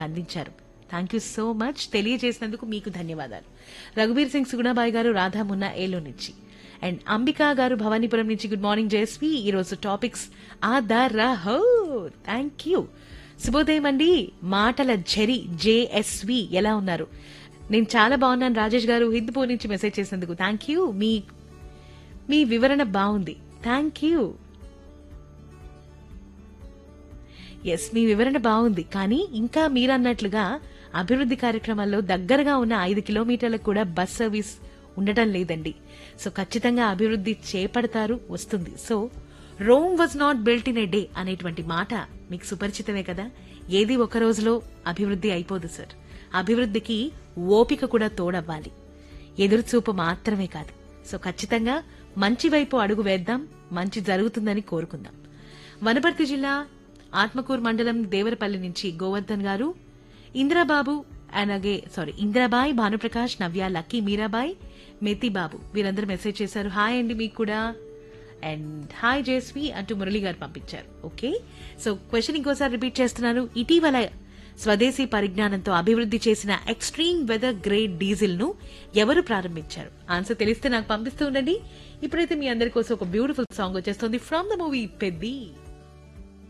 అందించారు thank you so much తెలియజేసినందుకు మీకు ధన్యవాదాలు రఘుబీర్ సింగ్ సుగుణాబాయి గారు రాధా మున్నా ఏలో నుంచి అండ్ అంబికా గారు భవానీపురం నుంచి గుడ్ మార్నింగ్ జయస్వి ఈ రోజు టాపిక్స్ ఆధారహో థ్యాంక్ యూ శుభోదయం అండి మాటల జరి జేఎస్వి ఎలా ఉన్నారు నేను చాలా బాగున్నాను రాజేష్ గారు హిందూపూర్ నుంచి మెసేజ్ చేసినందుకు థ్యాంక్ యూ మీ మీ వివరణ బాగుంది థ్యాంక్ యూ ఎస్ మీ వివరణ బాగుంది కానీ ఇంకా మీరన్నట్లుగా అభివృద్ధి కార్యక్రమాల్లో దగ్గరగా ఉన్న ఐదు కిలోమీటర్లకు కూడా బస్ సర్వీస్ ఉండటం లేదండి సో ఖచ్చితంగా అభివృద్ధి చేపడతారు వస్తుంది so Rome was not built in a day అనేటువంటి మాట మీకు సుపరిచితమే కదా ఏది ఒక రోజులో అభివృద్ధి అయిపోదు సార్ అభివృద్ధికి ఓపిక కూడా తోడవ్వాలి ఎదురుచూపు మాత్రమే కాదు సో ఖచ్చితంగా మంచి వైపు అడుగు వేద్దాం మంచి జరుగుతుందని కోరుకుందాం వనపర్తి జిల్లా ఆత్మకూరు మండలం దేవరపల్లి నుంచి గోవర్ధన్ గారు ఇంద్రబాబు అలాగే సారీ ఇంద్రబాయ్ భానుప్రకాష్ నవ్య లక్కీ మీరాబాయ్ మెతిబాబు వీరందరూ మెసేజ్ చేశారు హాయ్ అండి మీకు కూడా అండ్ హాయ్ జేస్వి అంటూ మురళి గారు పంపించారు ఓకే సో క్వశ్చన్ ఇంకోసారి రిపీట్ చేస్తున్నాను ఇటీవల స్వదేశీ పరిజ్ఞానంతో అభివృద్ధి చేసిన ఎక్స్ట్రీమ్ వెదర్ గ్రేడ్ డీజిల్ ను ఎవరు ప్రారంభించారు ఆన్సర్ తెలిస్తే నాకు పంపిస్తూ ఉండండి ఇప్పుడైతే మీ అందరి కోసం ఒక బ్యూటిఫుల్ సాంగ్ వచ్చేస్తుంది ఫ్రమ్ ద మూవీ పెద్ది